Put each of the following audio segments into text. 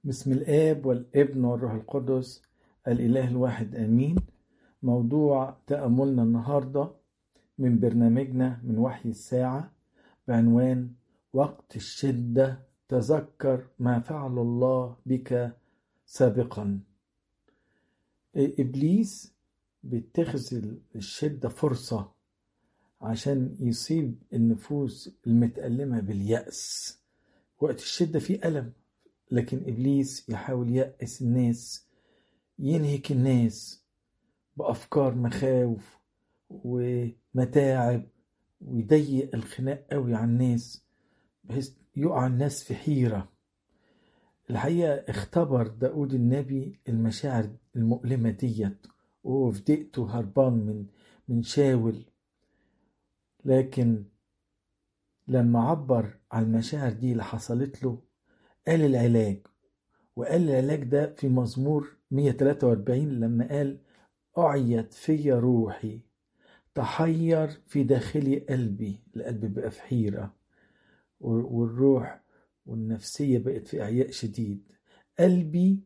بسم الآب والابن والروح القدس الإله الواحد آمين موضوع تأملنا النهاردة من برنامجنا من وحي الساعة بعنوان وقت الشدة تذكر ما فعل الله بك سابقا إبليس بيتخذ الشدة فرصة عشان يصيب النفوس المتألمة باليأس وقت الشدة فيه ألم لكن إبليس يحاول يأس الناس ينهك الناس بأفكار مخاوف ومتاعب ويضيق الخناق قوي على الناس بحيث يقع الناس في حيرة الحقيقة اختبر داود النبي المشاعر المؤلمة ديت وهو في ضيقته هربان من من شاول لكن لما عبر عن المشاعر دي اللي حصلت له قال العلاج وقال العلاج ده في مزمور 143 لما قال أعيت في روحي تحير في داخلي قلبي القلب بقى في حيرة والروح والنفسية بقت في إعياء شديد قلبي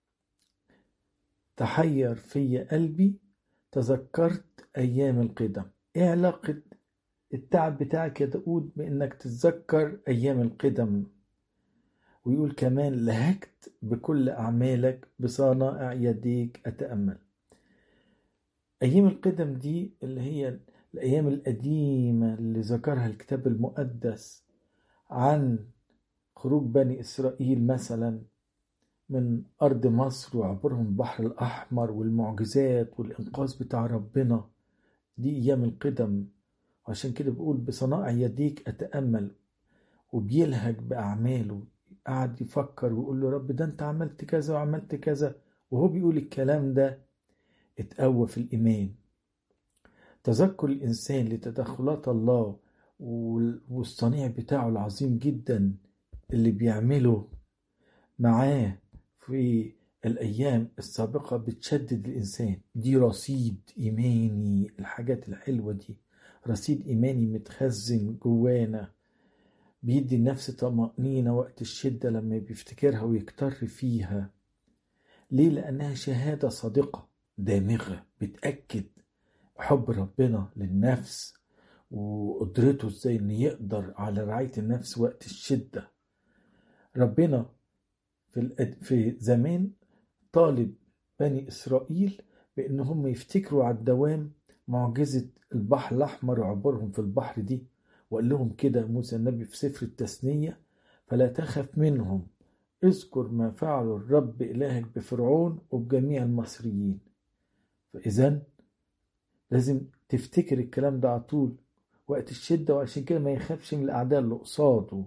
تحير في قلبي تذكرت أيام القدم إيه علاقة التعب بتاعك يا داود بإنك تتذكر أيام القدم ويقول كمان لهجت بكل أعمالك بصنائع يديك أتأمل أيام القدم دي اللي هي الأيام القديمة اللي ذكرها الكتاب المقدس عن خروج بني إسرائيل مثلا من أرض مصر وعبورهم البحر الأحمر والمعجزات والإنقاذ بتاع ربنا دي أيام القدم عشان كده بقول بصنائع يديك أتأمل وبيلهج بأعماله قعد يفكر ويقول له رب ده انت عملت كذا وعملت كذا وهو بيقول الكلام ده اتقوى في الإيمان تذكر الإنسان لتدخلات الله والصنيع بتاعه العظيم جدا اللي بيعمله معاه في الأيام السابقة بتشدد الإنسان دي رصيد إيماني الحاجات الحلوة دي رصيد إيماني متخزن جوانا بيدي النفس طمأنينة وقت الشدة لما بيفتكرها ويكتر فيها ليه؟ لأنها شهادة صادقة دامغة بتأكد حب ربنا للنفس وقدرته ازاي ان يقدر على رعاية النفس وقت الشدة ربنا في, في زمان طالب بني إسرائيل بأن هم يفتكروا على الدوام معجزة البحر الأحمر وعبورهم في البحر دي وقال لهم كده موسى النبي في سفر التثنية فلا تخف منهم اذكر ما فعل الرب إلهك بفرعون وبجميع المصريين فإذا لازم تفتكر الكلام ده على طول وقت الشدة وعشان كده ما يخافش من الأعداء اللي قصاده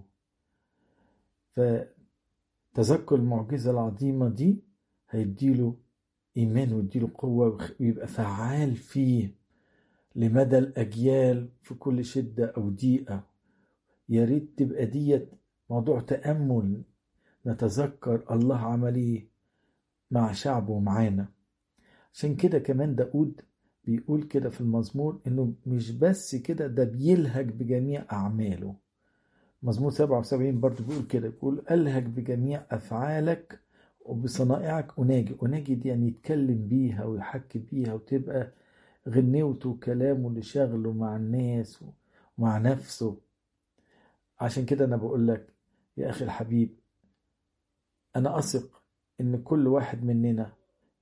فتذكر المعجزة العظيمة دي هيديله إيمان ويديله قوة ويبقى فعال فيه لمدى الأجيال في كل شدة أو ضيقة يا ريت تبقى ديت موضوع تأمل نتذكر الله عمل ايه مع شعبه ومعانا عشان كده كمان داود بيقول كده في المزمور انه مش بس كده ده بيلهج بجميع اعماله مزمور 77 برضه بيقول كده بيقول الهج بجميع افعالك وبصنائعك اناجي اناجي دي يعني يتكلم بيها ويحكي بيها وتبقى غنيوته وكلامه اللي شاغله مع الناس ومع نفسه عشان كده انا بقول لك يا اخي الحبيب انا اثق ان كل واحد مننا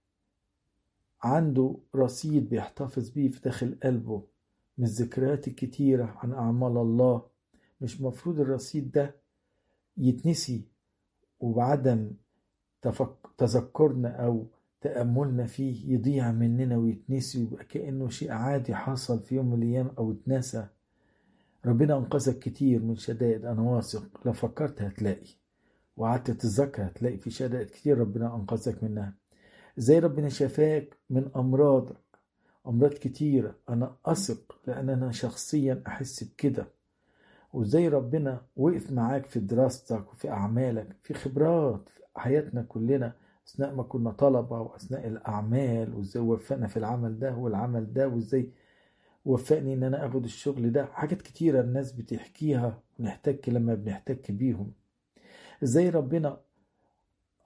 عنده رصيد بيحتفظ بيه في داخل قلبه من الذكريات الكتيرة عن أعمال الله مش مفروض الرصيد ده يتنسي وبعدم تفك... تذكرنا أو تأملنا فيه يضيع مننا ويتنسي ويبقى كأنه شيء عادي حصل في يوم من الأيام أو اتنسى ربنا أنقذك كتير من شدائد أنا واثق لو فكرت هتلاقي وقعدت تتذكر هتلاقي في شدائد كتير ربنا أنقذك منها ازاي ربنا شفاك من أمراضك أمراض كتيرة أنا أثق لأن أنا شخصيا أحس بكده وازاي ربنا وقف معاك في دراستك وفي أعمالك في خبرات في حياتنا كلنا أثناء ما كنا طلبة وأثناء الأعمال وإزاي وفقنا في العمل ده والعمل ده وإزاي وفقني إن أنا أخد الشغل ده حاجات كتيرة الناس بتحكيها ونحتك لما بنحتك بيهم إزاي ربنا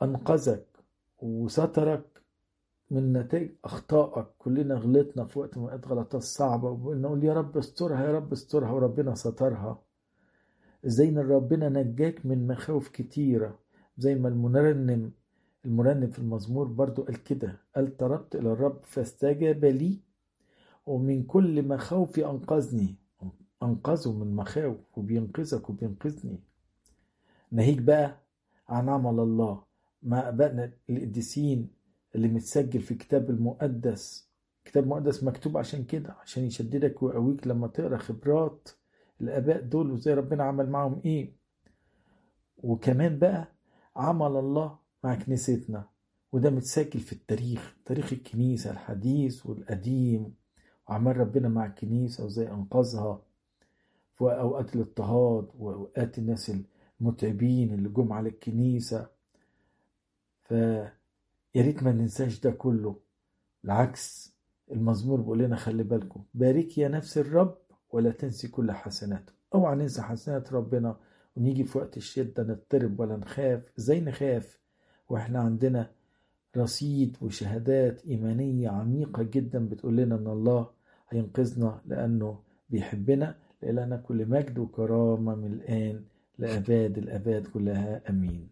أنقذك وسترك من نتائج أخطائك كلنا غلطنا في وقت من الأوقات غلطات صعبة ونقول يا رب استرها يا رب استرها وربنا سترها ازاي ان ربنا نجاك من مخاوف كتيرة زي ما المرنم المرنم في المزمور برضو قال كده قال طلبت إلى الرب فاستجاب لي ومن كل مخاوفي أنقذني أنقذه من مخاوف وبينقذك وبينقذني ناهيك بقى عن عمل الله مع بقى القديسين اللي متسجل في كتاب المقدس كتاب مقدس مكتوب عشان كده عشان يشددك ويقويك لما تقرا خبرات الاباء دول وازاي ربنا عمل معاهم ايه وكمان بقى عمل الله مع كنيستنا وده متسجل في التاريخ تاريخ الكنيسة الحديث والقديم وعمل ربنا مع الكنيسة وازاي أنقذها في أوقات الاضطهاد وأوقات الناس المتعبين اللي جم على الكنيسة فيا ريت ما ننساش ده كله العكس المزمور بيقول لنا خلي بالكم بارك يا نفس الرب ولا تنسي كل حسناته اوعى ننسى حسنات ربنا ونيجي في وقت الشدة نضطرب ولا نخاف ازاي نخاف واحنا عندنا رصيد وشهادات إيمانية عميقة جدا بتقول لنا إن الله هينقذنا لأنه بيحبنا لنا كل مجد وكرامة من الآن لأباد الأباد كلها أمين